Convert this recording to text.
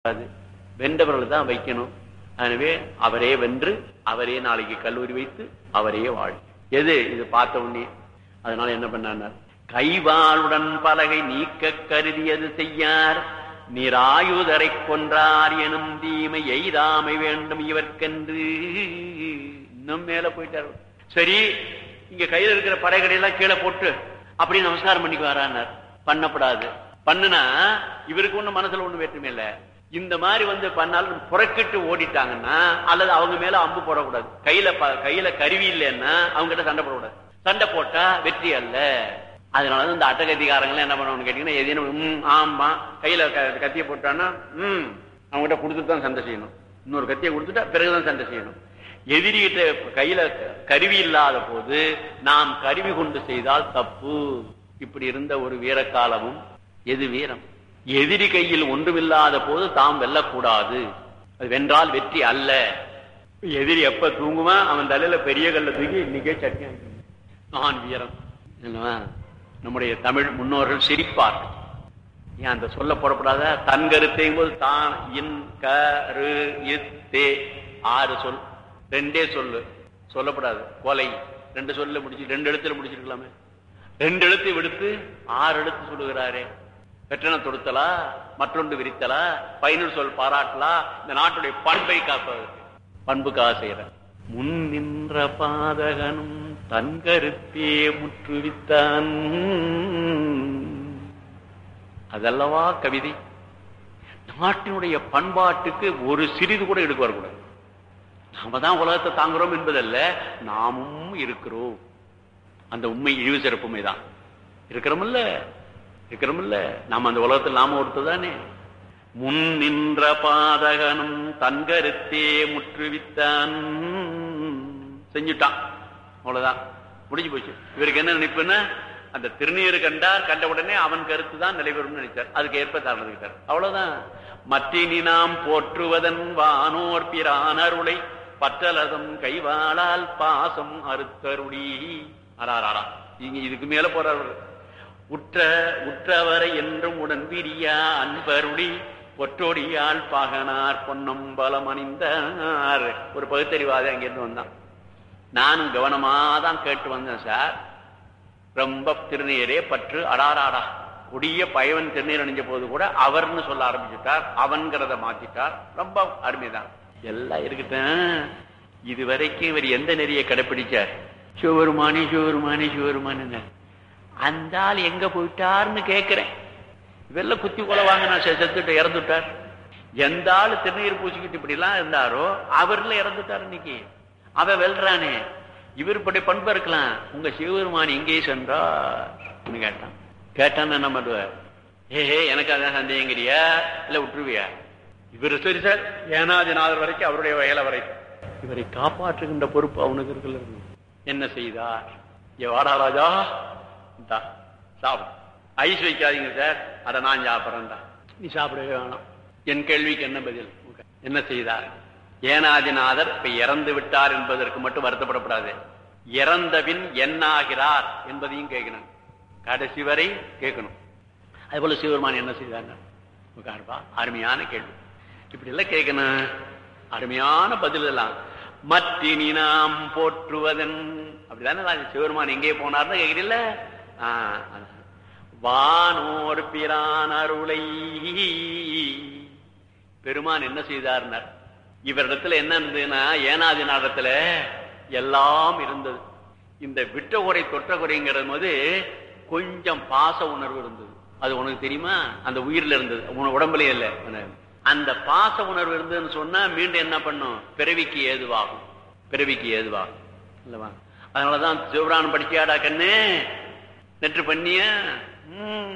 அது வென்றவர்கள் தான் வைக்கணும் எனவே அவரே வென்று அவரே நாளைக்கு கல்லூரி வைத்து அவரே வாழ் எது இது பார்த்த உடனே அதனால என்ன பண்ணார் கைவாளுடன் பலகை நீக்க கருதியது செய்யார் நிராயுதரை கொன்றார் எனும் தீமை எய்தாமை வேண்டும் இவர்க்கென்று இன்னும் மேல போயிட்டார் சரி இங்க கையில இருக்கிற படைகளை எல்லாம் கீழே போட்டு அப்படி நமஸ்காரம் பண்ணிக்கு வரானார் பண்ணப்படாது பண்ணுனா இவருக்கு ஒண்ணு மனசுல ஒண்ணு வேற்றுமை இல்ல இந்த மாதிரி வந்து பண்ணாலும் புறக்கிட்டு ஓடிட்டாங்கன்னா அல்லது அவங்க மேல அம்பு போடக்கூடாது கையில ப- கையில கருவி இல்லைன்னா அவங்க கிட்ட சண்டை போடக்கூடாது சண்டை போட்டா வெற்றி அல்ல அதனால இந்த அட்டகத்திகாரங்கள் என்ன பண்ணுவாங்க கேட்டீங்கன்னா எதையும் ம், ஆமா கையில க- கத்தியை போட்டான்னா ம் அவங்ககிட்ட கொடுத்துட்டு தான் சண்டை செய்யணும் இன்னொரு கத்தியை கொடுத்துட்டா பிறகுதான் சண்டை செய்யணும் எதிரிகிட்ட கையில கருவி இல்லாத போது நாம் கருவி கொண்டு செய்தால் தப்பு இப்படி இருந்த ஒரு வீர காலமும் எது வீரம் எதிரி கையில் ஒன்றுமில்லாத போது தாம் வெல்லக்கூடாது அது வென்றால் வெற்றி அல்ல எதிரி எப்ப தூங்குவான் அவன் தலையில பெரிய கல்ல தூக்கி இன்னைக்கே சட்னி ஆக்கிடுவான். நான் வீரம் இல்லவா? நம்முடைய தமிழ் முன்னோர்கள் சிரிப்பார்கள் ஏன் அந்த சொல்ல போடப்படாத தன் கருத்தையும் போது தான் இன் க ரு இத்தே ஆறு சொல் ரெண்டே சொல்லு சொல்லப்படாது கொலை ரெண்டு சொல்ல முடிச்சு ரெண்டு எழுத்துல முடிச்சிருக்கலாமே ரெண்டு எழுத்து விடுத்து ஆறு எழுத்து சொல்லுகிறாரே வெற்றன தொடுத்தலா மற்றொன்று விரித்தலா பயனுள் சொல் பாராட்டலா இந்த நாட்டுடைய பண்பை காப்பதற்கு பண்புக்காக செய்யற முன் நின்ற பாதகனும் தன் கருத்தே முற்றுவித்தான் அதல்லவா கவிதை நாட்டினுடைய பண்பாட்டுக்கு ஒரு சிறிது கூட எடுக்க வரக்கூடாது நாம தான் உலகத்தை தாங்குறோம் என்பதல்ல நாமும் இருக்கிறோம் அந்த உண்மை இழிவு சிறப்புமை தான் இருக்கிறோமில்ல இருக்கிறோமில்ல நாம அந்த உலகத்தில் நாம ஒருத்ததானே முன் நின்ற பாதகனும் தன் கருத்தே முற்றுவித்தான் செஞ்சுட்டான் அவ்வளவுதான் முடிஞ்சு போச்சு இவருக்கு என்ன நினைப்புன்னா அந்த திருநீர் கண்டார் கண்ட உடனே அவன் கருத்து தான் நிலைபெறும் நினைச்சார் அதுக்கு ஏற்ப தாழ்ந்துகிட்டார் அவ்வளவுதான் மற்றினி நாம் போற்றுவதன் வானோர் பிரான் அருளை பற்றலதம் கைவாளால் பாசம் அறுத்தருளி அடாராடா இங்க இதுக்கு மேல போறார் உற்ற உற்றவரை என்றும் உடன் பிரியா அன்பருளி பொற்றொடியால் பாகனார் பொன்னம்பலம் அணிந்தார் ஒரு பகுத்தறிவாதி அங்கிருந்து வந்தான் நானும் கவனமா தான் கேட்டு வந்தேன் சார் ரொம்ப திருநீரே பற்று அடாராடா கொடிய பயவன் திருநீர் அணிஞ்ச போது கூட அவர்னு சொல்ல ஆரம்பிச்சுட்டார் அவன்கிறத மாத்திட்டார் ரொம்ப அருமைதான் எல்லாம் இருக்கட்டும் இது வரைக்கும் இவர் எந்த நெறியை கடைப்பிடிச்சார் சிவருமானி சிவருமானி சிவருமானி அந்த ஆள் எங்க போயிட்டார்னு கேட்கிறேன் வெள்ள குத்தி கொலை வாங்கினா செத்துட்டு இறந்துட்டார் எந்த ஆள் திருநீர் பூசிக்கிட்டு இப்படி எல்லாம் இருந்தாரோ அவர்ல இறந்துட்டார் இன்னைக்கு அவ வெல்றானே இவர் இப்படி பண்பு இருக்கலாம் உங்க சிவபெருமான் எங்கே சென்றார் கேட்டான் கேட்டான்னு என்ன பண்ணுவார் ஏ ஹே எனக்கு அதான் சந்தேகங்கிறியா இல்ல விட்டுருவியா இவர் சரி சார் ஏனாதிநாதர் வரைக்கும் அவருடைய வயல வரைக்கும் இவரை காப்பாற்றுகின்ற பொறுப்பு அவனுக்கு இருக்குல்ல என்ன செய்தார் ஏ வாடா ராஜா இந்தா, சாப்பிடு ஐஸ் வைக்காதீங்க சார் அதை நான் சாப்பிட்றேன்டா நீ சாப்பிடவே வேணாம் என் கேள்விக்கு என்ன பதில் என்ன செய்தார் ஏனாதிநாதர் இப்ப இறந்து விட்டார் என்பதற்கு மட்டும் வருத்தப்படக்கூடாது இறந்தபின் என்னாகிறார் என்பதையும் கேட்கணும் கடைசி வரை கேட்கணும் அது போல சிவபெருமான் என்ன செய்தார் உட்காருப்பா அருமையான கேள்வி இப்படி எல்லாம் கேட்கணும் அருமையான பதில் எல்லாம் மற்றினி நாம் போற்றுவதன் அப்படிதானே ராஜா சிவபெருமான் எங்கே போனார்னு கேக்குறீல்ல ஆஹ், அதான். வானோர் பிரான் அருளை பெருமான் என்ன செய்தார்னார் இவரிடத்துல என்ன இருந்ததுன்னா ஏனாதி நாடத்துல எல்லாம் இருந்தது இந்த விட்ட குறை தொற்ற குறைங்கிறது போது கொஞ்சம் பாச உணர்வு இருந்தது அது உனக்கு தெரியுமா அந்த உயிர்ல இருந்தது உன உடம்புலயே இல்ல அந்த பாச உணர்வு இருந்ததுன்னு சொன்னா மீண்டும் என்ன பண்ணும் பிறவிக்கு ஏதுவாகும் பிறவிக்கு ஏதுவாகும் இல்லவா அதனாலதான் சிவபிராணம் படிச்சியாடா கண்ணு நெற்று பண்ணிய